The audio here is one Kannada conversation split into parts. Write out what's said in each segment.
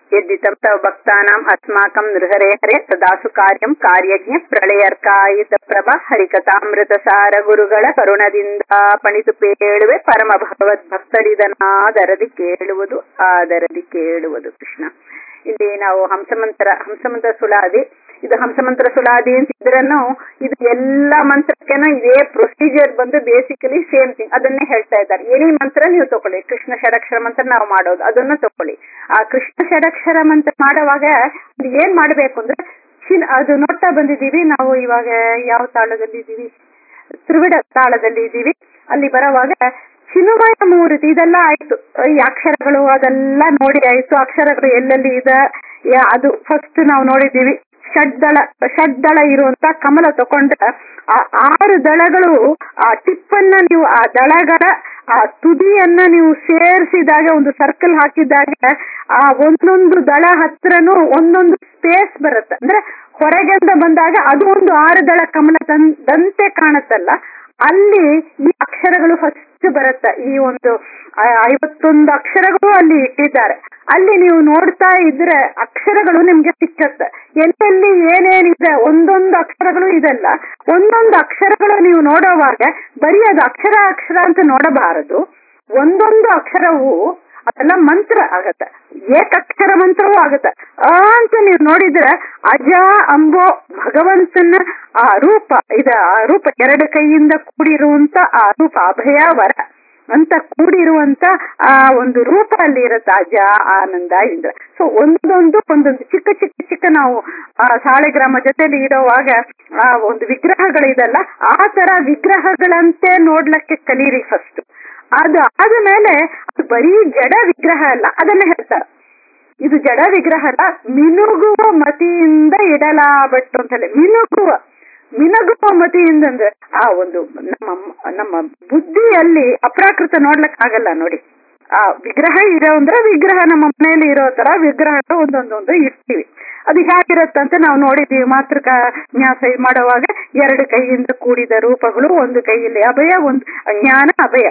यद्दितं तव भक्तानाम् अस्माकं नृहरे हरे तदासु कार्यं ಕಾರ್ಯಜ್ಞ ಪ್ರಳಯರ್ಕಾಯಿತ ಪ್ರಭ ಹರಿಕಥಾಮೃತಸಾರ ಗುರುಗಳ ಕರುಣದಿಂದ ಪಣಿತು ಪೇಳುವೆ ಪರಮ ಭಗವದ್ ಭಕ್ತರಿದನಾದರದಿ ಕೇಳುವುದು ಆದರದಿ ಕೇಳುವುದು ಕೃಷ್ಣ ಇಲ್ಲಿ ನಾವು ಹಂಸಮಂತ್ರ ಹಂಸಮಂತ್ರ ಸುಳಾದಿ ಇದು ಹಂಸಮಂತ್ರ ಸುಳಾದಿ ಅಂತ ಇದ್ರನ್ನು ಇದು ಎಲ್ಲ ಮಂತ್ರಕ್ಕೆನೂ ಇದೇ ಪ್ರೊಸೀಜರ್ ಬಂದು ಬೇಸಿಕಲಿ ಸೇಮ್ ಥಿಂಗ್ ಅದನ್ನೇ ಹೇಳ್ತಾ ಇದ್ದಾರೆ ಏನೇ ಮಂತ್ರ ನೀವು ತಗೊಳ್ಳಿ ಕೃಷ್ಣ ಷಡಕ್ಷರ ಮಂತ್ರ ನಾವು ಮಾಡೋದು ಅದನ್ನ ತಗೊಳ್ಳಿ ಆ ಕೃಷ್ಣ ಷಡಕ್ಷರ ಮಂತ್ರ ಮಾಡುವಾಗ ಅದು ಏನ್ ಮಾಡ್ಬೇಕು ಅಂದ್ರೆ ಚಿನ್ ಅದು ನೋಡ್ತಾ ಬಂದಿದ್ದೀವಿ ನಾವು ಇವಾಗ ಯಾವ ತಾಳದಲ್ಲಿ ಇದ್ದೀವಿ ತ್ರಿವಿಡ ತಾಳದಲ್ಲಿ ಇದ್ದೀವಿ ಅಲ್ಲಿ ಬರೋವಾಗ ಚಿನ್ಮಯ ಮೂರ್ತಿ ಇದೆಲ್ಲ ಆಯ್ತು ಈ ಅಕ್ಷರಗಳು ಅದೆಲ್ಲ ನೋಡಿ ಆಯ್ತು ಅಕ್ಷರಗಳು ಎಲ್ಲೆಲ್ಲಿ ಇದೆ ಅದು ಫಸ್ಟ್ ನಾವು ನೋಡಿದ್ದೀವಿ ಷಡ್ದಳ ಷಡ್ದಳ ಇರುವಂತ ಕಮಲ ತಕೊಂಡ್ರೆ ಆ ಆರು ದಳಗಳು ಆ ಟಿಪ್ಪನ್ನ ನೀವು ಆ ದಳಗಳ ಆ ತುದಿಯನ್ನ ನೀವು ಸೇರಿಸಿದಾಗ ಒಂದು ಸರ್ಕಲ್ ಹಾಕಿದಾಗ ಆ ಒಂದೊಂದು ದಳ ಹತ್ರನೂ ಒಂದೊಂದು ಸ್ಪೇಸ್ ಬರುತ್ತೆ ಅಂದ್ರೆ ಹೊರಗಿಂದ ಬಂದಾಗ ಅದು ಒಂದು ಆರು ದಳ ಕಮಲ ದಂತೆ ಕಾಣುತ್ತಲ್ಲ ಅಲ್ಲಿ ಈ ಅಕ್ಷರಗಳು ಫಸ್ಟ್ ಬರುತ್ತೆ ಈ ಒಂದು ಐವತ್ತೊಂದು ಅಕ್ಷರಗಳು ಅಲ್ಲಿ ಇಟ್ಟಿದ್ದಾರೆ ಅಲ್ಲಿ ನೀವು ನೋಡ್ತಾ ಇದ್ರೆ ಅಕ್ಷರಗಳು ನಿಮ್ಗೆ ಸಿಕ್ಕತ್ತೆ ಎಲ್ಲೆಲ್ಲಿ ಏನೇನಿದೆ ಒಂದೊಂದು ಅಕ್ಷರಗಳು ಇದೆಲ್ಲ ಒಂದೊಂದು ಅಕ್ಷರಗಳು ನೀವು ನೋಡುವಾಗ ಬರೀ ಅದು ಅಕ್ಷರ ಅಕ್ಷರ ಅಂತ ನೋಡಬಾರದು ಒಂದೊಂದು ಅಕ್ಷರವು ಅದೆಲ್ಲ ಮಂತ್ರ ಆಗತ್ತೆ ಏಕಕ್ಷರ ಮಂತ್ರವೂ ಆಗತ್ತೆ ಆ ಅಂತ ನೀವು ನೋಡಿದ್ರೆ ಅಜ ಅಂಬೋ ಭಗವಂತನ ಆ ರೂಪ ಇದ ಆ ರೂಪ ಎರಡು ಕೈಯಿಂದ ಕೂಡಿರುವಂತ ಆ ರೂಪ ಅಭಯ ವರ ಅಂತ ಕೂಡಿರುವಂತ ಆ ಒಂದು ರೂಪ ಅಲ್ಲಿ ಇರುತ್ತೆ ಅಜ ಆನಂದ ಇಂದ್ರ ಸೊ ಒಂದೊಂದು ಒಂದೊಂದು ಚಿಕ್ಕ ಚಿಕ್ಕ ಚಿಕ್ಕ ನಾವು ಆ ಸಾಳೆಗ್ರಾಮ ಜೊತೆಲಿ ಇರೋವಾಗ ಆ ಒಂದು ವಿಗ್ರಹಗಳಿದೆಲ್ಲ ಆ ತರ ವಿಗ್ರಹಗಳಂತೆ ನೋಡ್ಲಿಕ್ಕೆ ಕಲೀರಿ ಫಸ್ಟ್ ಅದು ಆದ್ಮೇಲೆ ಅದು ಬರೀ ಜಡ ವಿಗ್ರಹ ಅಲ್ಲ ಅದನ್ನ ಹೇಳ್ತಾರೆ ಇದು ಜಡ ವಿಗ್ರಹ ಅಲ್ಲ ಮಿನುಗುವ ಮತಿಯಿಂದ ಇಡಲಾಬಟ್ಟು ಅಂತ ಹೇಳಿ ಮಿನುಗುವ ಮಿನುಗುವ ಮತಿಯಿಂದ ಅಂದ್ರೆ ಆ ಒಂದು ನಮ್ಮ ನಮ್ಮ ಬುದ್ಧಿಯಲ್ಲಿ ಅಪ್ರಾಕೃತ ನೋಡ್ಲಿಕ್ ಆಗಲ್ಲ ನೋಡಿ ಆ ವಿಗ್ರಹ ಇರೋ ಅಂದ್ರೆ ವಿಗ್ರಹ ನಮ್ಮ ಮನೆಯಲ್ಲಿ ಇರೋ ತರ ವಿಗ್ರಹ ಒಂದೊಂದೊಂದು ಇರ್ತೀವಿ ಅದು ಹೇಗಿರುತ್ತಂತ ನಾವು ನೋಡಿದೀವಿ ಮಾತೃಕ ನ್ಯಾಸ ಮಾಡುವಾಗ ಎರಡು ಕೈಯಿಂದ ಕೂಡಿದ ರೂಪಗಳು ಒಂದು ಕೈಯಲ್ಲಿ ಅಭಯ ಒಂದು ಜ್ಞಾನ ಅಭಯ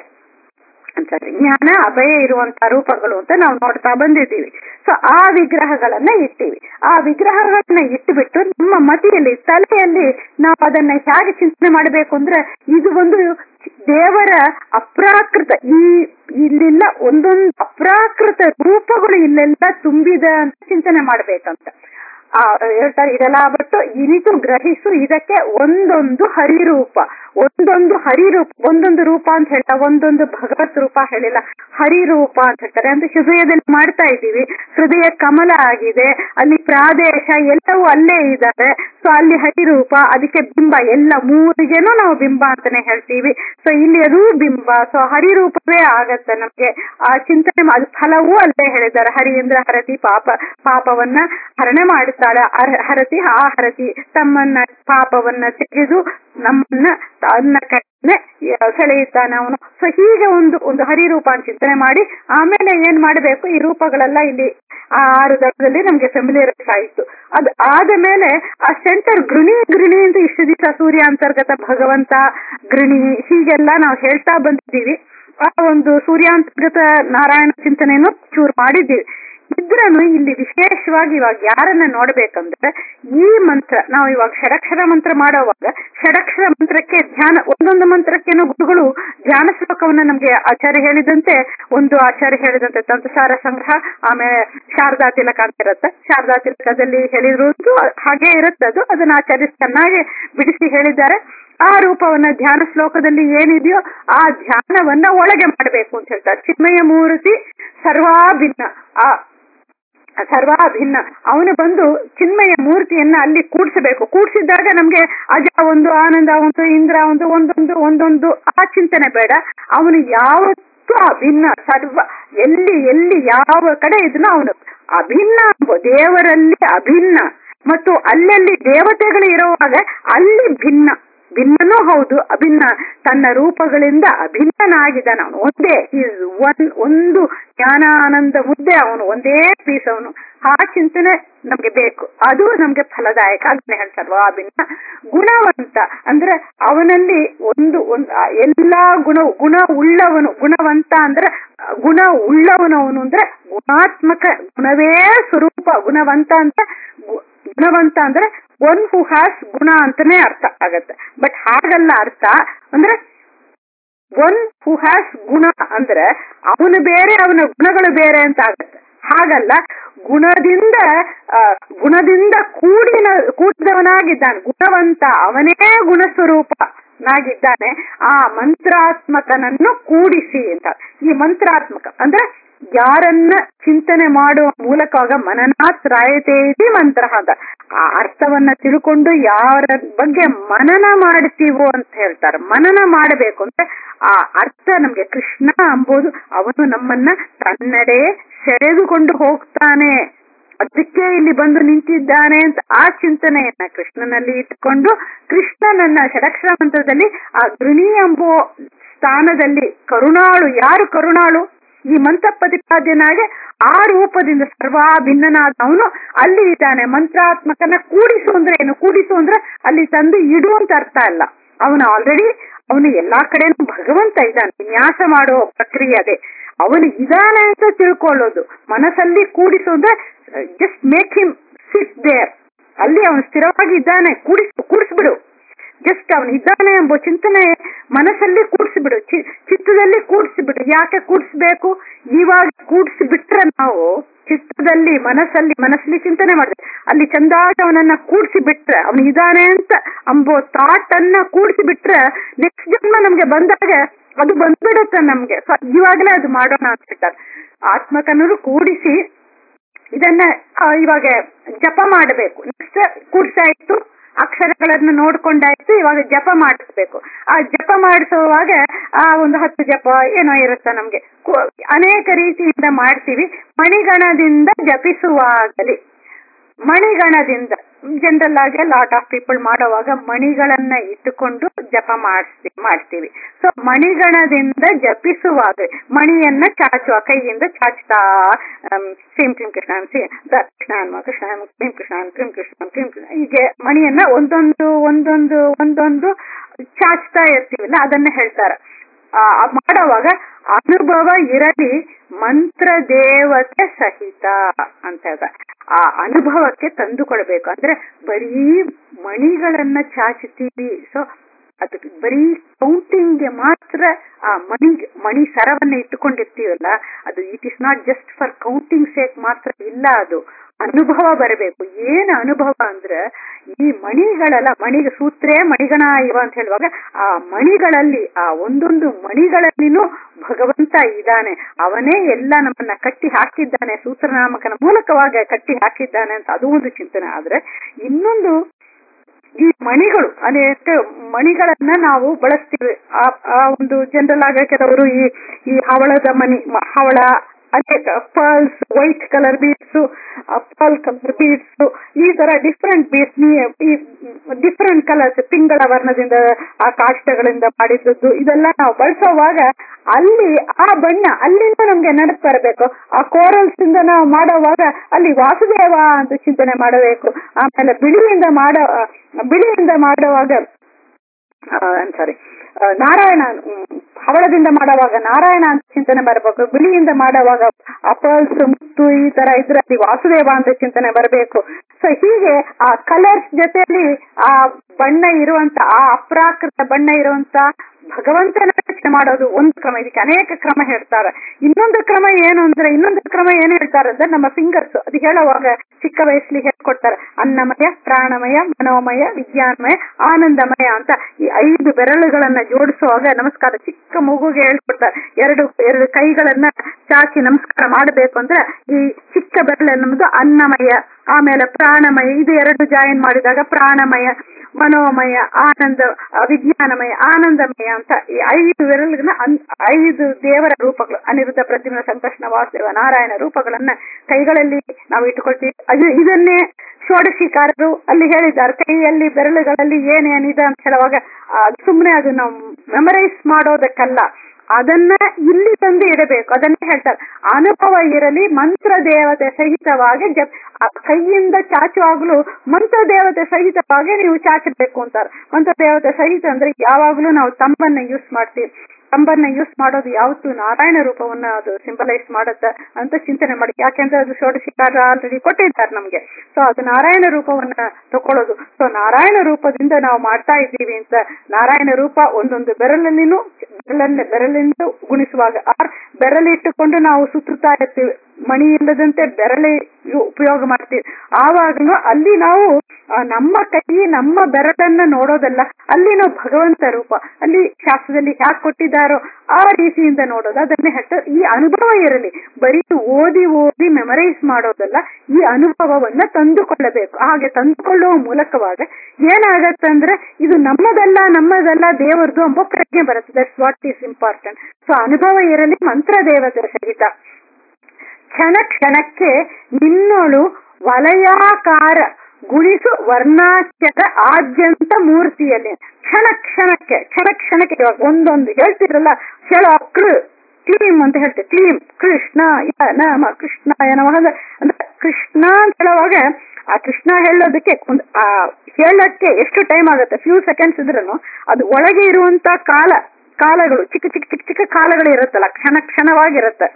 ಅಂತಾರೆ ಜ್ಞಾನ ಅಭಯ ಇರುವಂತ ರೂಪಗಳು ಅಂತ ನಾವು ನೋಡ್ತಾ ಬಂದಿದ್ದೀವಿ ಸೊ ಆ ವಿಗ್ರಹಗಳನ್ನ ಇಟ್ಟಿವಿ ಆ ವಿಗ್ರಹಗಳನ್ನ ಇಟ್ಟುಬಿಟ್ಟು ನಮ್ಮ ಮತಿಯಲ್ಲಿ ತಲೆಯಲ್ಲಿ ನಾವು ಅದನ್ನ ಹೇಗೆ ಚಿಂತನೆ ಮಾಡಬೇಕು ಅಂದ್ರೆ ಇದು ಒಂದು ದೇವರ ಅಪ್ರಾಕೃತ ಈ ಇಲ್ಲೆಲ್ಲ ಒಂದೊಂದು ಅಪ್ರಾಕೃತ ರೂಪಗಳು ಇಲ್ಲೆಲ್ಲ ತುಂಬಿದೆ ಅಂತ ಚಿಂತನೆ ಮಾಡ್ಬೇಕಂತ ಆ ಹೇಳ್ತಾರೆ ಇದೆಲ್ಲ ಬಿಟ್ಟು ಇನಿತು ಗ್ರಹಿಸು ಇದಕ್ಕೆ ಒಂದೊಂದು ಹರಿರೂಪ ಒಂದೊಂದು ಹರಿರೂಪ ಒಂದೊಂದು ರೂಪ ಅಂತ ಹೇಳ್ತಾ ಒಂದೊಂದು ಭಗವತ್ ರೂಪ ಹೇಳಿಲ್ಲ ಹರಿರೂಪ ಅಂತ ಹೇಳ್ತಾರೆ ಅಂದ್ರೆ ಹೃದಯದಲ್ಲಿ ಮಾಡ್ತಾ ಇದ್ದೀವಿ ಹೃದಯ ಕಮಲ ಆಗಿದೆ ಅಲ್ಲಿ ಪ್ರಾದೇಶ ಎಲ್ಲವೂ ಅಲ್ಲೇ ಇದ್ದಾರೆ ಸೊ ಅಲ್ಲಿ ಹರಿರೂಪ ಅದಕ್ಕೆ ಬಿಂಬ ಎಲ್ಲ ಮೂರಿಗೆನೂ ನಾವು ಬಿಂಬ ಅಂತಾನೆ ಹೇಳ್ತೀವಿ ಸೊ ಇಲ್ಲಿ ಅದು ಬಿಂಬ ಸೊ ಹರಿರೂಪವೇ ಆಗತ್ತೆ ನಮ್ಗೆ ಆ ಚಿಂತನೆ ಅದು ಫಲವೂ ಅಲ್ಲೇ ಹೇಳಿದ್ದಾರೆ ಹರಿಯಿಂದ ಹರತಿ ಪಾಪ ಪಾಪವನ್ನ ಹರಣೆ ಮಾಡುತ್ತಾಳೆ ಹರತಿ ಆ ಹರತಿ ತಮ್ಮನ್ನ ಪಾಪವನ್ನ ತೆಗೆದು ನಮ್ಮನ್ನ ತನ್ನ ಕಣ್ಣೆ ಸೆಳೆಯುತ್ತಾನೆ ಅವನು ಸೊ ಹೀಗೆ ಒಂದು ಒಂದು ಹರಿರೂಪ ಅಂತ ಚಿಂತನೆ ಮಾಡಿ ಆಮೇಲೆ ಏನ್ ಮಾಡಬೇಕು ಈ ರೂಪಗಳೆಲ್ಲ ಇಲ್ಲಿ ಆ ಆರು ದಳದಲ್ಲಿ ನಮ್ಗೆ ಫೆಮಿಲಿಯರ್ ಆಯಿತು ಅದು ಆದ ಮೇಲೆ ಆ ಸೆಂಟರ್ ಗೃಣಿ ಗೃಣಿ ಅಂತ ಇಷ್ಟು ದಿವಸ ಸೂರ್ಯ ಅಂತರ್ಗತ ಭಗವಂತ ಗೃಣಿ ಹೀಗೆಲ್ಲ ನಾವು ಹೇಳ್ತಾ ಬಂದಿದ್ದೀವಿ ಆ ಒಂದು ಸೂರ್ಯಾಂತರ್ಗತ ನಾರಾಯಣ ಚಿಂತನೆಯನ್ನು ಚೂರು ಮಾಡಿದ್ದೀವಿ ಇದ್ರನು ಇಲ್ಲಿ ವಿಶೇಷವಾಗಿ ಇವಾಗ ಯಾರನ್ನ ನೋಡ್ಬೇಕಂದ್ರೆ ಈ ಮಂತ್ರ ನಾವು ಇವಾಗ ಷಡಕ್ಷರ ಮಂತ್ರ ಮಾಡುವಾಗ ಷಡಕ್ಷರ ಮಂತ್ರಕ್ಕೆ ಧ್ಯಾನ ಒಂದೊಂದು ಮಂತ್ರಕ್ಕೇನು ಗುರುಗಳು ಧ್ಯಾನ ಶ್ಲೋಕವನ್ನ ನಮ್ಗೆ ಆಚಾರ್ಯ ಹೇಳಿದಂತೆ ಒಂದು ಆಚಾರ್ಯ ಹೇಳಿದಂತೆ ತಂತ್ರಸಾರ ಸಂಗ್ರಹ ಆಮೇಲೆ ಶಾರದಾ ತಿಲಕ ಅಂತ ಇರುತ್ತೆ ಶಾರದಾ ತಿಲಕದಲ್ಲಿ ಹೇಳಿರೋದು ಹಾಗೆ ಇರುತ್ತೆ ಅದು ಅದನ್ನ ಆಚಾರ್ಯ ಚೆನ್ನಾಗಿ ಬಿಡಿಸಿ ಹೇಳಿದ್ದಾರೆ ಆ ರೂಪವನ್ನ ಧ್ಯಾನ ಶ್ಲೋಕದಲ್ಲಿ ಏನಿದೆಯೋ ಆ ಧ್ಯಾನವನ್ನ ಒಳಗೆ ಮಾಡಬೇಕು ಅಂತ ಹೇಳ್ತಾರೆ ಚಿನ್ಮಯ ಮೂರ್ತಿ ಸರ್ವಾಭಿನ್ನ ಆ ಸರ್ವಾಭಿನ್ನ ಅವನು ಬಂದು ಚಿನ್ಮಯ ಮೂರ್ತಿಯನ್ನ ಅಲ್ಲಿ ಕೂಡ್ಸಬೇಕು ಕೂಡ್ಸಿದಾಗ ನಮ್ಗೆ ಅಜ ಒಂದು ಆನಂದ ಒಂದು ಇಂದ್ರ ಒಂದು ಒಂದೊಂದು ಒಂದೊಂದು ಆ ಚಿಂತನೆ ಬೇಡ ಅವನು ಯಾವತ್ತೂ ಅಭಿನ್ನ ಸರ್ವ ಎಲ್ಲಿ ಎಲ್ಲಿ ಯಾವ ಕಡೆ ಇದನ್ನ ಅವನು ಅಭಿನ್ನ ದೇವರಲ್ಲಿ ಅಭಿನ್ನ ಮತ್ತು ಅಲ್ಲಲ್ಲಿ ದೇವತೆಗಳು ಇರುವಾಗ ಅಲ್ಲಿ ಭಿನ್ನ ಭಿನ್ನನೂ ಹೌದು ಅಭಿನ್ನ ತನ್ನ ರೂಪಗಳಿಂದ ಅಭಿನ್ನನಾಗಿದ್ದಾನೆ ಅವನು ಒಂದೇ ಈಸ್ ಒನ್ ಒಂದು ಜ್ಞಾನಾನಂದ ಮುದ್ದೆ ಅವನು ಒಂದೇ ಪೀಸ್ ಅವನು ಆ ಚಿಂತನೆ ನಮ್ಗೆ ಬೇಕು ಅದು ನಮ್ಗೆ ಫಲದಾಯಕ ಅದನ್ನ ಹೇಳ್ತಾರೆ ವಾ ಭಿನ್ನ ಗುಣವಂತ ಅಂದ್ರೆ ಅವನಲ್ಲಿ ಒಂದು ಒಂದು ಆ ಎಲ್ಲಾ ಗುಣ ಗುಣ ಉಳ್ಳವನು ಗುಣವಂತ ಅಂದ್ರೆ ಗುಣ ಉಳ್ಳವನವನು ಅಂದ್ರೆ ಗುಣಾತ್ಮಕ ಗುಣವೇ ಸ್ವರೂಪ ಗುಣವಂತ ಅಂತ ಗು- ಗುಣವಂತ ಅಂದ್ರೆ ಒನ್ ಹೂ ಹ್ಯಾಸ್ ಗುಣ ಅಂತಾನೆ ಅರ್ಥ ಆಗತ್ತೆ ಬಟ್ ಹಾಗಲ್ಲ ಅರ್ಥ ಅಂದ್ರೆ ಒನ್ ಹೂ ಹ್ಯಾಸ್ ಗುಣ ಅಂದ್ರೆ ಅವನು ಬೇರೆ ಅವನ ಗುಣಗಳು ಬೇರೆ ಅಂತ ಆಗತ್ತೆ ಹಾಗಲ್ಲ ಗುಣದಿಂದ ಆ, ಗುಣದಿಂದ ಕೂಡಿನ ಕೂಡಿದವನಾಗಿದ್ದಾನೆ ಗುಣವಂತ ಅವನೇ ಗುಣಸ್ವರೂಪನಾಗಿದ್ದಾನೆ ಆ ಮಂತ್ರಾತ್ಮಕನನ್ನು ಕೂಡಿಸಿ ಅಂತ ಈ ಮಂತ್ರಾತ್ಮಕ ಅಂದ್ರೆ ಯಾರನ್ನ ಚಿಂತನೆ ಮಾಡುವ ಮೂಲಕವಾಗ ಮನನಾತ್ ರಾಯತೆ ಇತಿ ಮಂತ್ರ ಅಂತ ಆ ಅರ್ಥವನ್ನ ತಿಳ್ಕೊಂಡು ಯಾರ ಬಗ್ಗೆ ಮನನ ಮಾಡ್ತೀವೋ ಅಂತ ಹೇಳ್ತಾರೆ ಮನನ ಮಾಡಬೇಕು ಅಂದ್ರೆ ಆ ಅರ್ಥ ನಮ್ಗೆ ಕೃಷ್ಣ ಅಂಬೋದು ಅವನು ನಮ್ಮನ್ನ ತನ್ನಡೆ ಸೆಳೆದುಕೊಂಡು ಹೋಗ್ತಾನೆ ಅದಕ್ಕೆ ಇಲ್ಲಿ ಬಂದು ನಿಂತಿದ್ದಾನೆ ಅಂತ ಆ ಚಿಂತನೆಯನ್ನ ಕೃಷ್ಣನಲ್ಲಿ ಇಟ್ಕೊಂಡು ಕೃಷ್ಣನನ್ನ ಷಡಕ್ಷರ ಮಂತ್ರದಲ್ಲಿ ಆ ಗೃಣಿ ಎಂಬೋ ಸ್ಥಾನದಲ್ಲಿ ಕರುಣಾಳು ಯಾರು ಕರುಣಾಳು ಈ ಮಂತ್ರ ಪ್ರತಿಪಾದ್ಯನಾಗೆ ಆ ರೂಪದಿಂದ ಸರ್ವಾ ಭಿನ್ನನಾದ ಅವನು ಅಲ್ಲಿ ಇದ್ದಾನೆ ಮಂತ್ರಾತ್ಮಕನ ಕೂಡಿಸು ಅಂದ್ರೆ ಏನು ಕೂಡಿಸು ಅಂದ್ರೆ ಅಲ್ಲಿ ತಂದು ಇಡು ಅಂತ ಅರ್ಥ ಅಲ್ಲ ಅವನು ಆಲ್ರೆಡಿ ಅವನು ಎಲ್ಲಾ ಕಡೆನೂ ಭಗವಂತ ಇದ್ದಾನೆ ವಿನ್ಯಾಸ ಮಾಡುವ ಪ್ರಕ್ರಿಯೆ ಅದೇ ಅವನು ಇದಾನೆ ಅಂತ ತಿಳ್ಕೊಳ್ಳೋದು ಮನಸ್ಸಲ್ಲಿ ಕೂಡಿಸು ಅಂದ್ರೆ just make him sit there ಅಲ್ಲಿ ಅವನು ಸ್ಥಿರವಾಗಿ ಇದ್ದಾನೆ ಕೂಡಿಸ್ ಕೂಡಿಸ್ಬಿಡು ಜಸ್ಟ್ ಅವನು ಇದ್ದಾನೆ ಎಂಬ ಚಿಂತನೆ ಮನಸ್ಸಲ್ಲಿ ಕೂಡಿಸಿಬಿಡು ಚಿ- ಚಿತ್ತದಲ್ಲಿ ಕೂಡಿಸಿಬಿಡು ಯಾಕೆ ಕೂಡಿಸ್ಬೇಕು ಇವಾಗ ಕೂಡಿಸಿ ಬಿಟ್ರೆ ನಾವು ಚಿತ್ತದಲ್ಲಿ ಮನಸ್ಸಲ್ಲಿ ಮನಸ್ಸಲ್ಲಿ ಚಿಂತನೆ ಮಾಡಿದ್ರೆ ಅಲ್ಲಿ ಚಂದಾಗಿ ಅವನನ್ನ ಕೂಡಿಸಿ ಬಿಟ್ರೆ ಅವನು ಇದಾನೆ ಅಂತ ಅಂಬೋ ಥಾಟ್ ಅನ್ನ ಕೂಡಿಸಿ ಬಿಟ್ರೆ ನೆಕ್ಸ್ಟ್ ಜನ್ಮ ನಮ್ಗೆ ಬಂದಾಗ ಅದು ಬಂದ್ಬಿಡುತ್ತೆ ನಮ್ಗೆ ಸೊ ಇವಾಗಲೇ ಅದು ಮಾಡೋಣ ಅಂತ ಹೇಳ್ತಾರೆ ಆತ್ಮಕನರು ಕೂಡಿಸಿ ಇದನ್ನ ಆ, ಇವಾಗ ಜಪ ಮಾಡಬೇಕು ನೆಕ್ಸ್ಟ್ ಕೂಡ್ಸಾಯ್ತು ಅಕ್ಷರಗಳನ್ನು ನೋಡ್ಕೊಂಡಾಯ್ತು ಇವಾಗ ಜಪ ಮಾಡಿಸ್ಬೇಕು ಆ ಜಪ ಮಾಡಿಸುವಾಗ ಆ ಒಂದು ಹತ್ತು ಜಪ ಏನೋ ಇರುತ್ತೆ ನಮ್ಗೆ ಕು- ಅನೇಕ ರೀತಿಯಿಂದ ಮಾಡ್ತೀವಿ ಮಣಿಗಣದಿಂದ ಜಪಿಸುವಾಗಲಿ ಮಣಿಗಣದಿಂದ ಜನರಲ್ ಆಗಿ ಲಾಟ್ ಆಫ್ ಪೀಪಲ್ ಮಾಡುವಾಗ ಮಣಿಗಳನ್ನ ಇಟ್ಟುಕೊಂಡು ಜಪ ಮಾಡಿಸ್ತೀವಿ ಮಾಡ್ತೀವಿ ಸೊ ಮಣಿಗಣದಿಂದ ಜಪಿಸುವಾಗ ಮಣಿಯನ್ನ ಚಾಚುವ ಕೈಯಿಂದ ಚಾಚ್ತಾ ಆಮ್, ಶ್ರೀಂ ಕ್ರೀಂ ಕೃಷ್ಣ ಶ್ರೀ ದ ಕೃಷ್ಣ ಹನುಮ ಕೃಷ್ಣ ಹನುಮ ಕ್ರೀಂ ಕೃಷ್ಣ ಕ್ರೀಂ ಕೃಷ್ಣ ಕ್ರೀಂ ಕೃಷ್ಣ ಹೀಗೆ ಮಣಿಯನ್ನ ಒಂದೊಂದು ಒಂದೊಂದು ಒಂದೊಂದು ಚಾಚ್ತಾ ಇರ್ತೀವಲ್ಲ ಅದನ್ನ ಹೇಳ್ತಾರೆ ಆ ಆ ಮಾಡುವಾಗ ಅನುಭವ ಇರಲಿ ಮಂತ್ರ ದೇವತೆ ಸಹಿತ ಅಂತ ಹೇಳ್ತಾರೆ ಆ ಅನುಭವಕ್ಕೆ ತಂದುಕೊಳ್ಬೇಕು ಅಂದ್ರೆ ಬರೀ ಮಣಿಗಳನ್ನ ಚಾಚುತ್ತೀವಿ ಸೊ ಅದಕ್ಕೆ ಬರೀ ಕೌಂಟಿಂಗ್ಗೆ ಮಾತ್ರ ಆ ಮಣಿ ಮಣಿ ಸರವನ್ನ ಇಟ್ಟುಕೊಂಡಿರ್ತೀವಲ್ಲ ಅದು it is not just for counting sake ಮಾತ್ರ ಇಲ್ಲ ಅದು ಅನುಭವ ಬರಬೇಕು ಏನು ಅನುಭವ ಅಂದ್ರೆ ಈ ಮಣಿಗಳೆಲ್ಲ ಮಣಿಗೆ ಸೂತ್ರೇ ಮಣಿಗಣ ಇವ ಅಂತ ಹೇಳುವಾಗ ಆ ಮಣಿಗಳಲ್ಲಿ ಆ ಒಂದೊಂದು ಮಣಿಗಳಲ್ಲಿನೂ ಭಗವಂತ ಇದ್ದಾನೆ ಅವನೇ ಎಲ್ಲ ನಮ್ಮನ್ನ ಕಟ್ಟಿ ಹಾಕಿದ್ದಾನೆ ಸೂತ್ರನಾಮಕನ ಮೂಲಕವಾಗಿ ಕಟ್ಟಿ ಹಾಕಿದ್ದಾನೆ ಅಂತ ಅದು ಒಂದು ಚಿಂತನೆ ಆದ್ರೆ ಇನ್ನೊಂದು ಈ ಮಣಿಗಳು ಅನೇಕ ಮಣಿಗಳನ್ನ ನಾವು ಬಳಸ್ತೀವಿ ಆ ಆ ಒಂದು ಜನರಲ್ ಆಗ ಕೆಲವರು ಈ ಈ ಹವಳದ ಮಣಿ ಮ- ಹವಳ ಅನೇಕ pearls white colour beads pearl colour beads ಈ ತರ ಡಿಫ್ರೆಂಟ್ ಬೀಡ್ಸ್ ಈ ಡಿಫ್ರೆಂಟ್ ಕಲರ್ಸ್ ಪಿಂಗಳ ವರ್ಣದಿಂದ ಆ ಕಾಷ್ಟಗಳಿಂದ ಮಾಡಿದ್ದದ್ದು ಇದೆಲ್ಲ ನಾವು ಬಳಸೋವಾಗ ಅಲ್ಲಿ ಆ ಬಣ್ಣ ಅಲ್ಲಿಂದ ನಮ್ಗೆ ನೆನಪು ಬರಬೇಕು ಆ ಕೋರಲ್ಸ್ ಇಂದ ನಾವು ಮಾಡೋವಾಗ ಅಲ್ಲಿ ವಾಸುದೇವ ಅಂತ ಚಿಂತನೆ ಮಾಡಬೇಕು ಆಮೇಲೆ ಬಿಳಿಯಿಂದ ಮಾಡೋ ಬಿಳಿಯಿಂದ ಮಾಡುವಾಗ ಸಾರಿ ನಾರಾಯಣ ಹ್ಮ್, ಹವಳದಿಂದ ಮಾಡುವಾಗ ನಾರಾಯಣ ಅಂತ ಚಿಂತನೆ ಬರಬೇಕು ಬಿಳಿಯಿಂದ ಮಾಡುವಾಗ ಅಪಲ್ಸ್ ಮುತ್ತು ಈ ತರ ಇದ್ರಲ್ಲಿ ವಾಸುದೇವ ಅಂತ ಚಿಂತನೆ ಬರಬೇಕು ಸೊ ಹೀಗೆ ಆ ಕಲರ್ಸ್ ಜೊತೆಯಲ್ಲಿ ಆ ಬಣ್ಣ ಇರುವಂತ ಆ ಅಪ್ರಾಕೃತ ಬಣ್ಣ ಇರುವಂತ ಭಗವಂತನ ರಚನೆ ಮಾಡೋದು ಒಂದು ಕ್ರಮ ಇದಕ್ಕೆ ಅನೇಕ ಕ್ರಮ ಹೇಳ್ತಾರೆ ಇನ್ನೊಂದು ಕ್ರಮ ಏನು ಅಂದ್ರೆ ಇನ್ನೊಂದು ಕ್ರಮ ಏನ್ ಹೇಳ್ತಾರೆ ಅಂದ್ರೆ ನಮ್ಮ ಫಿಂಗರ್ಸ್ ಅದು ಹೇಳುವಾಗ ಚಿಕ್ಕ ವಯಸ್ಸಲ್ಲಿ ಹೇಳ್ಕೊಡ್ತಾರೆ ಅನ್ನಮಯ ಪ್ರಾಣಮಯ ಮನೋಮಯ ವಿಜ್ಞಾನಮಯ ಆನಂದಮಯ ಅಂತ ಈ ಐದು ಬೆರಳುಗಳನ್ನ ಜೋಡಿಸುವಾಗ ನಮಸ್ಕಾರ ಚಿಕ್ಕ ಮಗುಗೆ ಹೇಳ್ಕೊಡ್ತಾರೆ ಎರಡು ಎರಡು ಕೈಗಳನ್ನ ಚಾಚಿ ನಮಸ್ಕಾರ ಮಾಡಬೇಕು ಅಂದ್ರೆ ಈ ಚಿಕ್ಕ ಬೆರಳು ನಮ್ದು ಅನ್ನಮಯ ಆಮೇಲೆ ಪ್ರಾಣಮಯ ಇದು ಎರಡು ಜಾಯಿನ್ ಮಾಡಿದಾಗ ಪ್ರಾಣಮಯ ಮನೋಮಯ ಆನಂದ ಆ, ವಿಜ್ಞಾನಮಯ ಆನಂದಮಯ ಅಂತ ಈ ಐದು ವಿರಲ್ಗಳನ್ನ ಅನ್- ಐದು ದೇವರ ರೂಪಗಳು ಅನಿರುದ್ಧ ಪ್ರತಿಮ ಸಂಕಷ್ಣ ವಾಸುದೇವ ನಾರಾಯಣ ರೂಪಗಳನ್ನ ಕೈಗಳಲ್ಲಿ ನಾವು ಇಟ್ಟುಕೊಳ್ತೀವಿ ಅದು ಇದನ್ನೇ ಷೋಡಶಿಕಾರರು ಅಲ್ಲಿ ಹೇಳಿದ್ದಾರೆ ಕೈಯಲ್ಲಿ ಬೆರಳುಗಳಲ್ಲಿ ಏನೇನಿದೆ ಅಂತ ಹೇಳುವಾಗ ಸುಮ್ಮನೆ ಅದು ನಾವು ಮೆಮರೈಸ್ ಮಾಡೋದಕ್ಕಲ್ಲ ಅದನ್ನ ಇಲ್ಲಿ ತಂದು ಇಡಬೇಕು ಅದನ್ನೇ ಹೇಳ್ತಾರೆ ಅನುಭವ ಇರಲಿ ಮಂತ್ರ ದೇವತೆ ಸಹಿತವಾಗಿ ಜಪ್ ಆ ಕೈಯಿಂದ ಚಾಚುವಾಗ್ಲೂ ಮಂತ್ರ ದೇವತೆ ಸಹಿತವಾಗಿ ನೀವು ಚಾಚಬೇಕು ಅಂತಾರೆ ಮಂತ್ರ ದೇವತೆ ಸಹಿತ ಅಂದ್ರೆ ಯಾವಾಗ್ಲೂ ನಾವು ತಂಬನ್ನ ಯೂಸ್ ಮಾಡ್ತೀವಿ ತಂಬನ್ನ ಯೂಸ್ ಮಾಡೋದು ಯಾವತ್ತು ನಾರಾಯಣ ರೂಪವನ್ನ ಅದು ಸಿಂಬಲೈಸ್ ಮಾಡುತ್ತೆ ಅಂತ ಚಿಂತನೆ ಮಾಡಿ ಯಾಕೆಂದ್ರೆ ಅದು ಷೋಡಶಿಕಾರ ಆಲ್ರೆಡಿ ಕೊಟ್ಟಿದ್ದಾರೆ ನಮ್ಗೆ ಸೊ ಅದು ನಾರಾಯಣ ರೂಪವನ್ನ ತಕೊಳ್ಳೋದು ಸೊ ನಾರಾಯಣ ರೂಪದಿಂದ ನಾವು ಮಾಡ್ತಾ ಇದ್ದೀವಿ ಅಂತ ನಾರಾಯಣ ರೂಪ ಒಂದೊಂದು ಬೆರಳಲ್ಲಿನೂ ಬೆರಳನ್ನ ಬೆರಳಿಂದ ಗುಣಿಸುವಾಗ ಆರ್ ಬೆರಳಿಟ್ಟುಕೊಂಡು ನಾವು ಸುತ್ತುತ್ತಾ ಇರ್ತೀವಿ ಮಣಿ ಇಲ್ಲದಂತೆ ಬೆರಳೆ ಉಪಯೋಗ ಮಾಡ್ತೀವಿ ಆವಾಗಲೂ ಅಲ್ಲಿ ನಾವು ನಮ್ಮ ಕೈ ನಮ್ಮ ಬೆರಳನ್ನ ನೋಡೋದಲ್ಲ ಅಲ್ಲಿ ನಾವು ಭಗವಂತ ರೂಪ ಅಲ್ಲಿ ಶಾಸ್ತ್ರದಲ್ಲಿ ಹ್ಯಾಕ್ ಕೊಟ್ಟಿದ್ದಾರೋ ಆ ರೀತಿಯಿಂದ ನೋಡೋದು ಅದನ್ನೇ ಹೇಳ್ತಾರೆ ಈ ಅನುಭವ ಇರಲಿ ಬರೀ ಓದಿ ಓದಿ ಮೆಮರೈಸ್ ಮಾಡೋದಲ್ಲ ಈ ಅನುಭವವನ್ನ ತಂದುಕೊಳ್ಳಬೇಕು ಹಾಗೆ ತಂದುಕೊಳ್ಳುವ ಮೂಲಕವಾಗ ಏನಾಗತ್ತಂದ್ರೆ ಇದು ನಮ್ಮದಲ್ಲ ನಮ್ಮದಲ್ಲ ದೇವರದು ಎಂಬ ಪ್ರಜ್ಞೆ ಬರುತ್ತೆ that's what is important so ಅನುಭವ ಇರಲಿ ಮಂತ್ರ ದೇವತೆ ಸಹಿತ ಕ್ಷಣ ಕ್ಷಣಕ್ಕೆ ನಿನ್ನೋಳು ವಲಯಾಕಾರ ಗುಣಿಸು ವರ್ಣಾಕ್ಷರ ಆದ್ಯಂತ ಮೂರ್ತಿಯಲ್ಲಿ ಕ್ಷಣ ಕ್ಷಣಕ್ಕೆ ಕ್ಷಣ ಕ್ಷಣಕ್ಕೆ ಇವಾಗ ಒಂದೊಂದು ಹೇಳ್ತಿರಲ್ಲ ಹೇಳೋ ಅಕ್ಳು ಕ್ಲೀಮ್ ಅಂತ ಹೇಳ್ತೇವೆ ಕ್ಲೀಮ್ ಕೃಷ್ಣ ಯ ನಮ ಕೃಷ್ಣ ನಮಃ ಅಂದ್ರೆ ಕೃಷ್ಣ ಅಂತ ಹೇಳುವಾಗ ಆ ಕೃಷ್ಣ ಹೇಳೋದಕ್ಕೆ ಒಂದು ಆ ಹೇಳಕ್ಕೆ ಎಷ್ಟು ಟೈಮ್ ಆಗುತ್ತೆ ಫ್ಯೂ ಸೆಕೆಂಡ್ಸ್ ಇದ್ರೂ ಅದು ಒಳಗೆ ಇರುವಂತ ಕಾಲ ಕಾಲಗಳು ಚಿಕ್ಕ ಚಿಕ್ಕ ಚಿಕ್ಕ ಚಿಕ್ಕ ಕಾಲಗಳು ಇರುತ್ತಲ್ಲ ಕ್ಷಣ ಕ್ಷಣವಾಗಿರುತ್ತೆ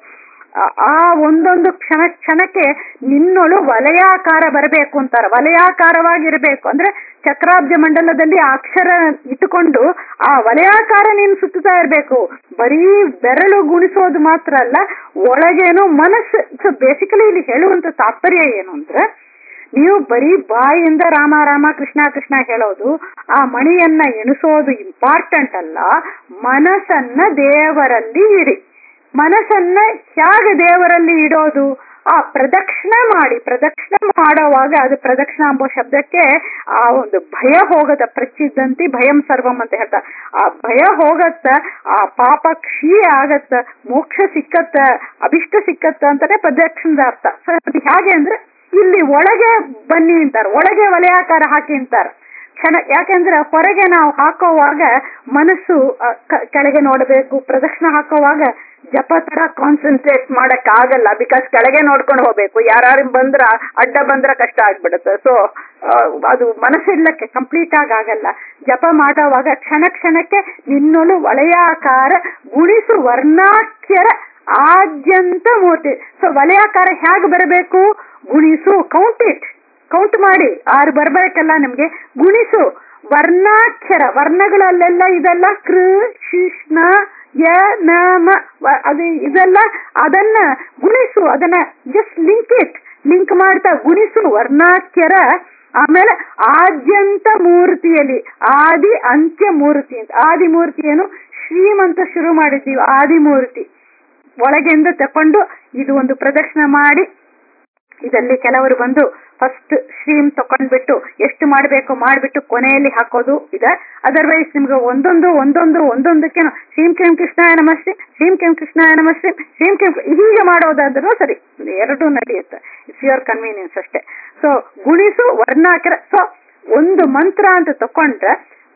ಆ ಒಂದೊಂದು ಕ್ಷಣ ಕ್ಷಣಕ್ಕೆ ನಿನ್ನೊಳು ವಲಯಾಕಾರ ಬರಬೇಕು ಅಂತಾರೆ ವಲಯಾಕಾರವಾಗಿರ್ಬೇಕು ಅಂದ್ರೆ ಚಕ್ರಾಬ್ಜ ಮಂಡಲದಲ್ಲಿ ಆ ಅಕ್ಷರ ಇಟ್ಟುಕೊಂಡು ಆ ವಲಯಾಕಾರ ನೀನು ಸುತ್ತುತ್ತಾ ಇರಬೇಕು ಬರೀ ಬೆರಳು ಗುಣಿಸೋದು ಮಾತ್ರ ಅಲ್ಲ ಒಳಗೇನು ಮನಸ್ಸು ಸೊ ಬೇಸಿಕಲಿ ಇಲ್ಲಿ ಹೇಳುವಂತ ತಾತ್ಪರ್ಯ ಏನು ಅಂದ್ರೆ ನೀವು ಬರೀ ಬಾಯಿಂದ ರಾಮ ರಾಮ ಕೃಷ್ಣ ಕೃಷ್ಣ ಹೇಳೋದು ಆ ಮಣಿಯನ್ನ ಎಣಿಸೋದು ಇಂಪಾರ್ಟೆಂಟ್ ಅಲ್ಲ ಮನಸ್ಸನ್ನ ದೇವರಲ್ಲಿ ಇಡಿ ಮನಸ್ಸನ್ನ ಹೇಗೆ ದೇವರಲ್ಲಿ ಇಡೋದು ಆ ಪ್ರದಕ್ಷಿಣೆ ಮಾಡಿ ಪ್ರದಕ್ಷಿಣೆ ಮಾಡೋವಾಗ ಅದು ಪ್ರದಕ್ಷಿಣ ಎಂಬ ಶಬ್ದಕ್ಕೆ ಆ ಒಂದು ಭಯ ಹೋಗದ ಪ್ರಚಿದ್ದಂತಿ ಭಯಂ ಸರ್ವಂ ಅಂತ ಹೇಳ್ತಾರೆ ಆ ಭಯ ಹೋಗತ್ತ ಆ ಪಾಪ ಕ್ಷೀಯ ಆಗತ್ತ ಮೋಕ್ಷ ಸಿಕ್ಕತ್ತ ಅಭಿಷ್ಟ ಸಿಕ್ಕತ್ತ ಅಂತಾನೆ ಪ್ರದಕ್ಷಿಣದ ಅರ್ಥ ಸೊ ಅದು ಹೇಗೆ ಅಂದ್ರೆ ಇಲ್ಲಿ ಒಳಗೆ ಬನ್ನಿ ಅಂತಾರೆ ಒಳಗೆ ವಲಯಾಕಾರ ಹಾಕಿ ಅಂತಾರೆ ಕ್ಷಣ ಯಾಕೆಂದ್ರೆ ಹೊರಗೆ ನಾವು ಹಾಕೋವಾಗ ಮನಸ್ಸು ಕೆಳಗೆ ನೋಡಬೇಕು ಪ್ರದಕ್ಷಿಣ ಹಾಕೋವಾಗ ಜಪ ತರ ಕಾನ್ಸಂಟ್ರೇಟ್ ಮಾಡಕ್ ಆಗಲ್ಲ ಬಿಕಾಸ್ ಕೆಳಗೆ ನೋಡ್ಕೊಂಡು ಹೋಗ್ಬೇಕು ಯಾರು ಬಂದ್ರ ಅಡ್ಡ ಬಂದ್ರ ಕಷ್ಟ ಆಗ್ಬಿಡುತ್ತೆ ಸೊ ಅದು ಮನಸ್ಸಿಡ್ಲಕ್ಕೆ ಕಂಪ್ಲೀಟ್ ಆಗಿ ಆಗಲ್ಲ ಜಪ ಮಾಡೋವಾಗ ಕ್ಷಣ ಕ್ಷಣಕ್ಕೆ ನಿನ್ನೊಳು ವಲಯಾಕಾರ ಗುಣಿಸು ವರ್ಣಾಖ್ಯರ ಆದ್ಯಂತ ಮೂರ್ತಿ ಸೊ ವಲಯಾಕಾರ ಹೇಗೆ ಬರಬೇಕು ಗುಣಿಸು ಕೌಂಟ್ ಇಟ್ ಕೌಂಟ್ ಮಾಡಿ ಆರು ಬರ್ಬೇಕಲ್ಲ ನಿಮ್ಗೆ ಗುಣಿಸು ವರ್ಣಾಕ್ಷರ ವರ್ಣಗಳಲ್ಲೆಲ್ಲ ಇದೆಲ್ಲ ಕೃ ಶಿಷ್ಣ ಯ ನಮ ಅದು ಇದೆಲ್ಲ ಅದನ್ನ ಗುಣಿಸು ಅದನ್ನ ಜಸ್ಟ್ ಲಿಂಕ್ ಇಟ್ ಲಿಂಕ್ ಮಾಡ್ತಾ ಗುಣಿಸು ವರ್ಣಾಕ್ಷರ ಆಮೇಲೆ ಆದ್ಯಂತ ಮೂರ್ತಿಯಲ್ಲಿ ಆದಿ ಅಂತ್ಯ ಮೂರ್ತಿ ಅಂತ ಆದಿ ಮೂರ್ತಿ ಏನು ಶ್ರೀಮಂತ ಶುರು ಮಾಡಿದ್ದೀವಿ ಆದಿಮೂರ್ತಿ ಒಳಗೆಂದು ತಕೊಂಡು ಇದು ಒಂದು ಪ್ರದಕ್ಷಿಣೆ ಮಾಡಿ ಇದರಲ್ಲಿ ಕೆಲವರು ಬಂದು ಫಸ್ಟ್ ಶ್ರೀಮ್ ತಕೊಂಡ್ಬಿಟ್ಟು ಎಷ್ಟು ಮಾಡಬೇಕು ಮಾಡ್ಬಿಟ್ಟು ಕೊನೆಯಲ್ಲಿ ಹಾಕೋದು ಇದೆ ಅದರ್ವೈಸ್ ನಿಮ್ಗೆ ಒಂದೊಂದು ಒಂದೊಂದು ಒಂದೊಂದಕ್ಕೆ ಶ್ರೀಮ್ ಕ್ರೀಮ್ ಕೃಷ್ಣಾಯ ನಮಸ್ತೆ ಶ್ರೀಮ್ ಕ್ರೀಮ್ ಕೃಷ್ಣಾಯ ನಮಸ್ತೆ ಶ್ರೀಮ್ ಕ್ರೀಮ್ ಹೀಗೆ ಮಾಡೋದಾದ್ರೂ ಸರಿ ಎರಡೂ ನಡೆಯುತ್ತೆ ಇಟ್ಸ್ ಯುವರ್ ಕನ್ವೀನಿಯನ್ಸ್ ಅಷ್ಟೇ ಸೊ ಗುಣಿಸು ವರ್ಣಾಕರ ಸೊ ಒಂದು ಮಂತ್ರ ಅಂತ ತಕೊಂಡ್ರೆ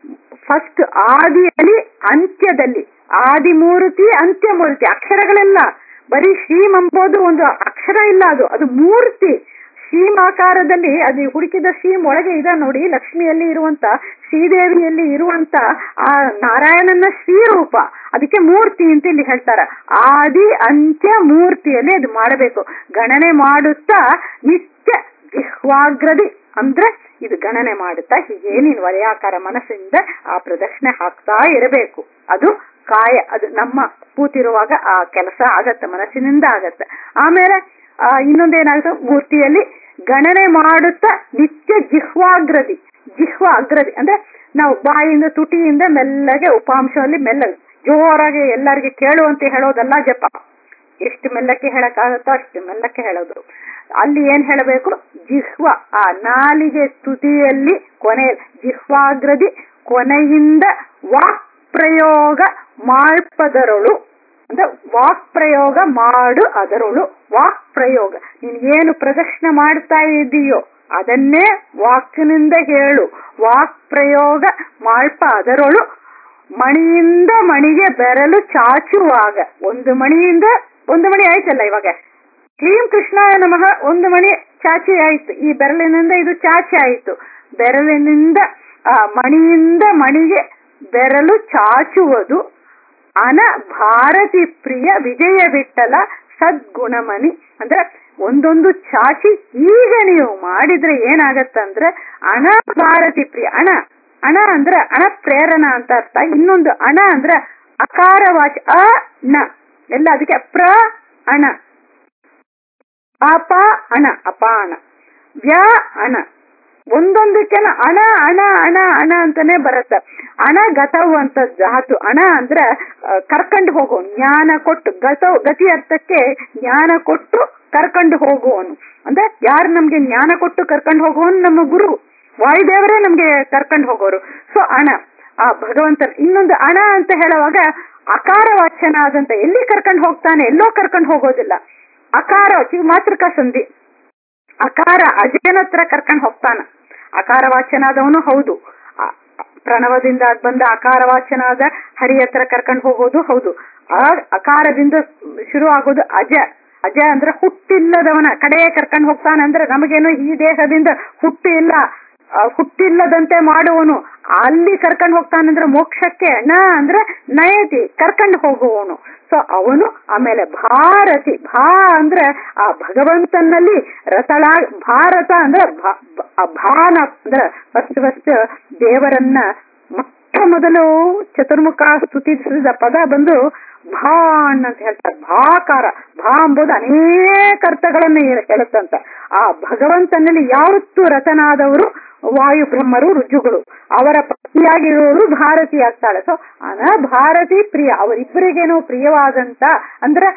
ಫಸ್ಟ್ ಆದಿಯಲ್ಲಿ ಅಂತ್ಯದಲ್ಲಿ ಆದಿಮೂರ್ತಿ ಅಂತ್ಯಮೂರ್ತಿ ಅಕ್ಷರಗಳೆಲ್ಲ ಬರೀ ಶ್ರೀಮ್ ಅಂಬೋದು ಒಂದು ಅಕ್ಷರ ಇಲ್ಲ ಅದು ಅದು ಮೂರ್ತಿ ಶ್ರೀಮ್ ಆಕಾರದಲ್ಲಿ ಅದು ಹುಡುಕಿದ ಶ್ರೀಮ್ ಒಳಗೆ ಇದೆ ನೋಡಿ ಲಕ್ಷ್ಮಿಯಲ್ಲಿ ಇರುವಂತ ಶ್ರೀದೇವಿಯಲ್ಲಿ ಇರುವಂತ ಆ ನಾರಾಯಣನ ಶ್ರೀರೂಪ ಅದಕ್ಕೆ ಮೂರ್ತಿ ಅಂತ ಇಲ್ಲಿ ಹೇಳ್ತಾರ ಆದಿ ಅಂತ್ಯ ಮೂರ್ತಿಯಲ್ಲಿ ಅದು ಮಾಡಬೇಕು ಗಣನೆ ಮಾಡುತ್ತಾ ನಿತ್ಯ ಜಿಹ್ವಾಗ್ರದಿ ಅಂದ್ರೆ ಇದು ಗಣನೆ ಮಾಡುತ್ತಾ ಹೀಗೆ ನೀನು ವಲಯಾಕಾರ ಮನಸ್ಸಿಂದ ಆ ಪ್ರದಕ್ಷಿಣೆ ಹಾಕ್ತಾ ಇರಬೇಕು ಅದು ಕಾಯ ಅದು ನಮ್ಮ ಕೂತಿರುವಾಗ ಆ ಕೆಲಸ ಆಗತ್ತೆ ಮನಸ್ಸಿನಿಂದ ಆಗತ್ತೆ ಆಮೇಲೆ ಆ ಇನ್ನೊಂದೇನಾಗುತ್ತೆ ಮೂರ್ತಿಯಲ್ಲಿ ಗಣನೆ ಮಾಡುತ್ತಾ ನಿತ್ಯ ಜಿಹ್ವಾಗ್ರದಿ ಜಿಹ್ವ ಅಗ್ರದಿ ಅಂದ್ರೆ ನಾವು ಬಾಯಿಂದ ತುಟಿಯಿಂದ ಮೆಲ್ಲಗೆ ಉಪಾಂಶದಲ್ಲಿ ಮೆಲ್ಲಗೆ ಜೋರಾಗಿ ಎಲ್ಲರಿಗೆ ಕೇಳುವಂತೆ ಹೇಳೋದಲ್ಲ ಜಪ ಎಷ್ಟು ಮೆಲ್ಲಕ್ಕೆ ಹೇಳಕ್ಕಾಗತ್ತೋ ಅಷ್ಟು ಮೆಲ್ಲಕ್ಕೆ ಹೇಳೋದು ಅಲ್ಲಿ ಏನ್ ಹೇಳಬೇಕು ಜಿಹ್ವ ಆ ನಾಲಿಗೆ ತುದಿಯಲ್ಲಿ ಕೊನೆ ಜಿಹ್ವಾಗ್ರದಿ ಕೊನೆಯಿಂದ ವಾಕ್ ಪ್ರಯೋಗ ಮಾಡ್ಪದರೊಳು ಅಂದ್ರೆ ವಾಕ್ ಪ್ರಯೋಗ ಮಾಡು ಅದರೊಳು ವಾಕ್ ಪ್ರಯೋಗ ನೀನ್ ಏನು ಪ್ರದಕ್ಷಿಣೆ ಮಾಡ್ತಾ ಇದ್ದೀಯೋ ಅದನ್ನೇ ವಾಕ್ನಿಂದ ಹೇಳು ವಾಕ್ ಪ್ರಯೋಗ ಮಾಳ್ಪ ಅದರೊಳು ಮಣಿಯಿಂದ ಮಣಿಗೆ ಬೆರಲು ಚಾಚುವಾಗ ಒಂದು ಮಣಿಯಿಂದ ಒಂದು ಮಣಿ ಆಯ್ತಲ್ಲ ಇವಾಗ ಕ್ಲೀಂ ಕೃಷ್ಣಾಯ ನಮಃ ಒಂದು ಮಣಿ ಚಾಚಿ ಆಯ್ತು ಈ ಬೆರಳಿನಿಂದ ಇದು ಚಾಚಿ ಆಯ್ತು ಬೆರಳಿನಿಂದ ಆ ಮಣಿಯಿಂದ ಮಣಿಗೆ ಬೆರಳು ಚಾಚುವುದು ಅನ ಭಾರತಿ ಪ್ರಿಯ ವಿಜಯ ವಿಠಲ ಸದ್ಗುಣಮಣಿ ಅಂದ್ರೆ ಒಂದೊಂದು ಚಾಚಿ ಈಗ ನೀವು ಮಾಡಿದ್ರೆ ಏನಾಗತ್ತಂದ್ರೆ ಅಣ ಭಾರತಿ ಪ್ರಿಯ ಅಣ ಅಣ ಅಂದ್ರೆ ಅಣ ಪ್ರೇರಣ ಅಂತ ಅರ್ಥ ಇನ್ನೊಂದು ಅಣ ಅಂದ್ರೆ ಅಕಾರ ವಾಚ ಅ ನ ಎಲ್ಲ ಅದಕ್ಕೆ ಪ್ರ ಅಣ ಅಪ ಅಣ ಅಪಾಣ ವ್ಯ ಅಣ ಒಂದೊಂದಕ್ಕೆನ ಅಣ ಅಣ ಅಣ ಅಣ ಅಂತಾನೆ ಬರುತ್ತೆ ಅಣ ಗತವು ಅಂತ ಧಾತು ಅಣ ಅಂದ್ರೆ ಕರ್ಕೊಂಡು ಹೋಗೋ ಜ್ಞಾನ ಕೊಟ್ಟು ಗತವು ಗತಿ ಅರ್ಥಕ್ಕೆ ಜ್ಞಾನ ಕೊಟ್ಟು ಕರ್ಕೊಂಡು ಹೋಗುವವನು ಅಂದ್ರೆ ಯಾರು ನಮ್ಗೆ ಜ್ಞಾನ ಕೊಟ್ಟು ಕರ್ಕೊಂಡು ಹೋಗುವವನು ನಮ್ಮ ಗುರು ವಾಯುದೇವರೇ ನಮ್ಗೆ ಕರ್ಕೊಂಡು ಹೋಗೋರು ಸೊ ಅಣ ಆ ಭಗವಂತ ಇನ್ನೊಂದು ಅಣ ಅಂತ ಹೇಳುವಾಗ ಅಕಾರ ವಾಚನ ಆದಂತ ಎಲ್ಲಿ ಕರ್ಕೊಂಡು ಹೋಗ್ತಾನೆ ಎಲ್ಲೋ ಕರ್ಕೊಂಡು ಹೋಗೋದಿಲ್ಲ ಅಕಾರ ಮಾತೃಕ ಸಂಧಿ ಅಕಾರ ಅಜಯನ ಹತ್ರ ಕರ್ಕೊಂಡು ಹೋಗ್ತಾನ ಅಕಾರ ವಾಚನಾದವನು ಹೌದು ಪ್ರಣವದಿಂದ ಬಂದ ಅಕಾರ ವಾಚನಾದ ಹರಿ ಹತ್ರ ಕರ್ಕೊಂಡು ಹೋಗೋದು ಹೌದು ಆ ಅಕಾರದಿಂದ ಶುರು ಆಗೋದು ಅಜ ಅಜ ಅಂದ್ರೆ ಹುಟ್ಟಿಲ್ಲದವನ ಕಡೆ ಕರ್ಕೊಂಡು ಹೋಗ್ತಾನೆ ಅಂದ್ರೆ ನಮಗೇನು ಈ ದೇಹದಿಂದ ಹುಟ್ಟು ಇಲ್ಲ ಹುಟ್ಟಿಲ್ಲದಂತೆ ಮಾಡುವನು ಅಲ್ಲಿ ಕರ್ಕೊಂಡು ಹೋಗ್ತಾನಂದ್ರೆ ಮೋಕ್ಷಕ್ಕೆ ನ ಅಂದ್ರೆ ನಯತಿ ಕರ್ಕೊಂಡು ಹೋಗುವವನು ಸೊ ಅವನು ಆಮೇಲೆ ಭಾರತಿ ಭಾ ಅಂದ್ರೆ ಆ ಭಗವಂತನಲ್ಲಿ ರಸಳ ಭಾರತ ಅಂದ್ರೆ ಭಾನ ಅಂದ್ರೆ ಫಸ್ಟ್ ಫಸ್ಟ್ ದೇವರನ್ನ ಮೊಟ್ಟ ಮೊದಲು ಚತುರ್ಮುಖ ಸ್ತುತಿಸಿದ ಪದ ಬಂದು ಭಾನ್ ಅಂತ ಹೇಳ್ತಾರೆ ಭಾಕಾರ ಭಾ ಎಂಬುದು ಅನೇಕ ಅರ್ಥಗಳನ್ನು ಹೇಳುತ್ತಂತ ಆ ಭಗವಂತನಲ್ಲಿ ಯಾವತ್ತೂ ರತನಾದವರು ವಾಯು ಬ್ರಹ್ಮರು ರುಜುಗಳು ಅವರ ಪತಿಯಾಗಿರೋರು ಭಾರತಿ ಆಗ್ತಾಳೆ ಸೊ ಅನ ಭಾರತಿ ಪ್ರಿಯ ಅವರಿಬ್ಬರಿಗೇನೋ ಪ್ರಿಯವಾದಂತ ಅಂದ್ರೆ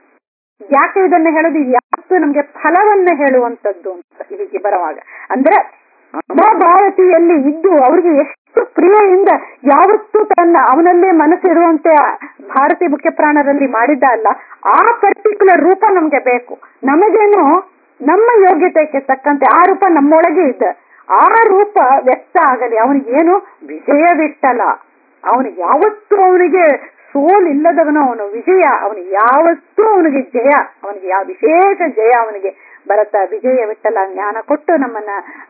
ಯಾಕೆ ಇದನ್ನ ಹೇಳೋದು ಯಾವತ್ತು ನಮ್ಗೆ ಫಲವನ್ನ ಹೇಳುವಂತದ್ದು ಅಂತ ಹೀಗೆ ಬರುವಾಗ ಅಂದ್ರೆ ಭಾರತಿಯಲ್ಲಿ ಇದ್ದು ಅವ್ರಿಗೆ ಎಷ್ಟು ಪ್ರಿಯೆಯಿಂದ ಯಾವತ್ತೂ ತನ್ನ ಅವನಲ್ಲೇ ಮನಸ್ಸಿರುವಂತೆ ಭಾರತಿ ಮುಖ್ಯ ಪ್ರಾಣರಲ್ಲಿ ಮಾಡಿದ್ದ ಅಲ್ಲ ಆ ಪರ್ಟಿಕ್ಯುಲರ್ ರೂಪ ನಮ್ಗೆ ಬೇಕು ನಮಗೇನು ನಮ್ಮ ಯೋಗ್ಯತೆಗೆ ತಕ್ಕಂತೆ ಆ ರೂಪ ನಮ್ಮೊಳಗೆ ಇದೆ ಆ ರೂಪ ವ್ಯಕ್ತ ಆಗಲಿ ಅವನಿಗೇನು ವಿಜಯವಿಟ್ಟಲ್ಲ ಅವನಿಗೆ ಯಾವತ್ತೂ ಅವನಿಗೆ ಸೋಲ್ ಇಲ್ಲದವನು ಅವನು ವಿಜಯ ಅವನಿಗೆ ಯಾವತ್ತೂ ಅವನಿಗೆ ಜಯ ಅವನಿಗೆ ಯಾವ ವಿಶೇಷ ಜಯ ಅವನಿಗೆ ಬರತ್ತ ವಿಜಯ ವಿಠಲ ಜ್ಞಾನ ಕೊಟ್ಟು ನಮ್ಮನ್ನ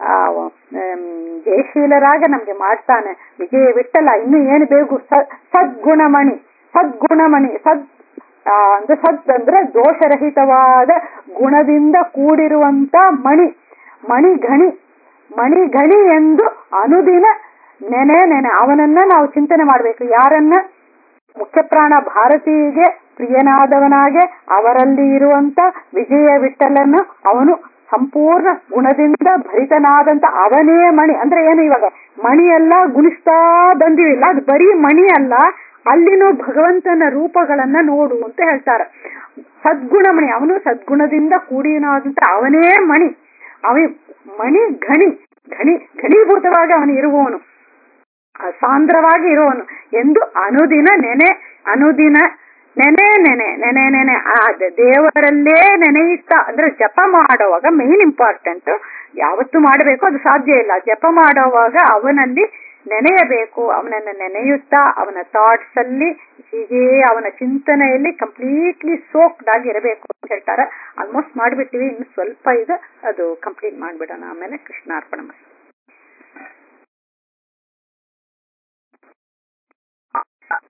ಜಯಶೀಲರಾಗ ನಮ್ಗೆ ಮಾಡ್ತಾನೆ ವಿಜಯ ವಿಠಲ ಇನ್ನು ಏನು ಬೇಕು ಸದ್ಗುಣಮಣಿ ಸದ್ಗುಣಮಣಿ ಸದ್ ಅಂದ್ರೆ ಸದ್ ಅಂದ್ರೆ ದೋಷರಹಿತವಾದ ಗುಣದಿಂದ ಕೂಡಿರುವಂತ ಮಣಿ ಮಣಿ ಗಣಿ ಮಣಿ ಗಣಿ ಎಂದು ಅನುದಿನ ನೆನೆ ನೆನೆ ಅವನನ್ನ ನಾವು ಚಿಂತನೆ ಮಾಡ್ಬೇಕು ಯಾರನ್ನ ಮುಖ್ಯ ಪ್ರಾಣ ಭಾರತೀಗೆ ಪ್ರಿಯನಾದವನಾಗೆ ಅವರಲ್ಲಿ ಇರುವಂತ ವಿಜಯ ವಿಠಲನ್ನು ಅವನು ಸಂಪೂರ್ಣ ಗುಣದಿಂದ ಭರಿತನಾದಂತ ಅವನೇ ಮಣಿ ಅಂದ್ರೆ ಏನು ಇವಾಗ ಮಣಿ ಎಲ್ಲ ಗುಣಿಸ್ತಾ ಬಂದಿವಿಲ್ಲ ಅದು ಬರೀ ಮಣಿ ಅಲ್ಲ ಅಲ್ಲಿನೂ ಭಗವಂತನ ರೂಪಗಳನ್ನ ನೋಡು ಅಂತ ಹೇಳ್ತಾರೆ ಸದ್ಗುಣಮಣಿ ಅವನು ಸದ್ಗುಣದಿಂದ ಕೂಡಿನಾದಂತ ಅವನೇ ಮಣಿ ಅವ ಮಣಿ ಘಣಿ ಘಣಿ ಘನೀಭೂತವಾಗಿ ಅವನು ಇರುವವನು ಸಾಂದ್ರವಾಗಿ ಇರುವನು ಎಂದು ಅನುದಿನ ನೆನೆ ಅನುದಿನ ನೆನೆ ನೆನೆ ನೆನೆ ನೆನೆ ಆ ದೇವರಲ್ಲೇ ನೆನೆಯುತ್ತಾ ಅಂದ್ರೆ ಜಪ ಮಾಡುವಾಗ ಮೇನ್ ಇಂಪಾರ್ಟೆಂಟ್ ಯಾವತ್ತು ಮಾಡಬೇಕು ಅದು ಸಾಧ್ಯ ಇಲ್ಲ ಜಪ ಮಾಡುವಾಗ ಅವನಲ್ಲಿ ನೆನೆಯಬೇಕು ಅವನನ್ನ ನೆನೆಯುತ್ತಾ ಅವನ ಥಾಟ್ಸ್ ಅಲ್ಲಿ ಹೀಗೆ ಅವನ ಚಿಂತನೆಯಲ್ಲಿ ಕಂಪ್ಲೀಟ್ಲಿ ಸೋಕ್ಡ್ ಆಗಿ ಇರಬೇಕು ಅಂತ ಹೇಳ್ತಾರೆ ಆಲ್ಮೋಸ್ಟ್ ಮಾಡ್ಬಿಟ್ಟಿವಿ ಇನ್ನು ಸ್ವಲ್ಪ ಇದೆ ಅದು ಕಂಪ್ಲೀಟ್ ಮಾಡ್ಬಿಡೋಣ ಆಮೇಲೆ ಕೃಷ್ಣಾರ್ಪಣ ಮಾಡಿ